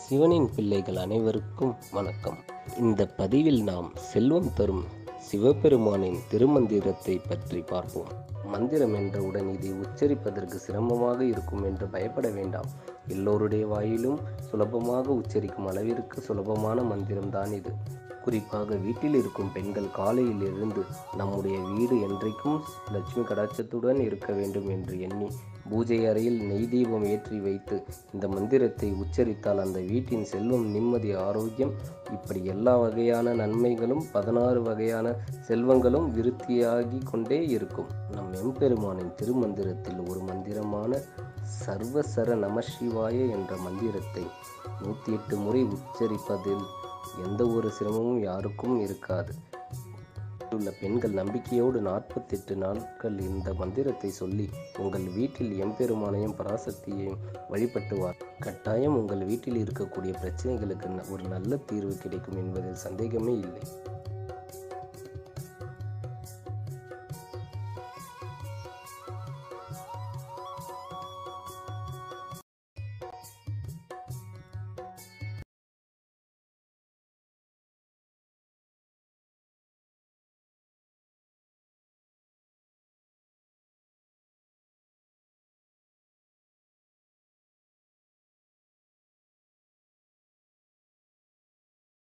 சிவனின் பிள்ளைகள் அனைவருக்கும் வணக்கம் இந்த பதிவில் நாம் செல்வம் தரும் சிவபெருமானின் திருமந்திரத்தை பற்றி பார்ப்போம் மந்திரம் என்றவுடன் இதை உச்சரிப்பதற்கு சிரமமாக இருக்கும் என்று பயப்பட வேண்டாம் எல்லோருடைய வாயிலும் சுலபமாக உச்சரிக்கும் அளவிற்கு சுலபமான மந்திரம்தான் இது குறிப்பாக வீட்டில் இருக்கும் பெண்கள் காலையில் எழுந்து நம்முடைய வீடு என்றைக்கும் லட்சுமி கடாட்சத்துடன் இருக்க வேண்டும் என்று எண்ணி பூஜை அறையில் நெய் தீபம் ஏற்றி வைத்து இந்த மந்திரத்தை உச்சரித்தால் அந்த வீட்டின் செல்வம் நிம்மதி ஆரோக்கியம் இப்படி எல்லா வகையான நன்மைகளும் பதினாறு வகையான செல்வங்களும் விருத்தியாகி கொண்டே இருக்கும் நம் எம்பெருமானின் திருமந்திரத்தில் ஒரு மந்திரமான சர்வசர நமசிவாய என்ற மந்திரத்தை நூற்றி எட்டு முறை உச்சரிப்பதில் எந்த ஒரு சிரமமும் யாருக்கும் இருக்காது உள்ள பெண்கள் நம்பிக்கையோடு நாற்பத்தெட்டு நாட்கள் இந்த மந்திரத்தை சொல்லி உங்கள் வீட்டில் எம்பெருமானையும் பராசக்தியையும் வழிபட்டுவார் கட்டாயம் உங்கள் வீட்டில் இருக்கக்கூடிய பிரச்சனைகளுக்கு ந- ஒரு நல்ல தீர்வு கிடைக்கும் என்பதில் சந்தேகமே இல்லை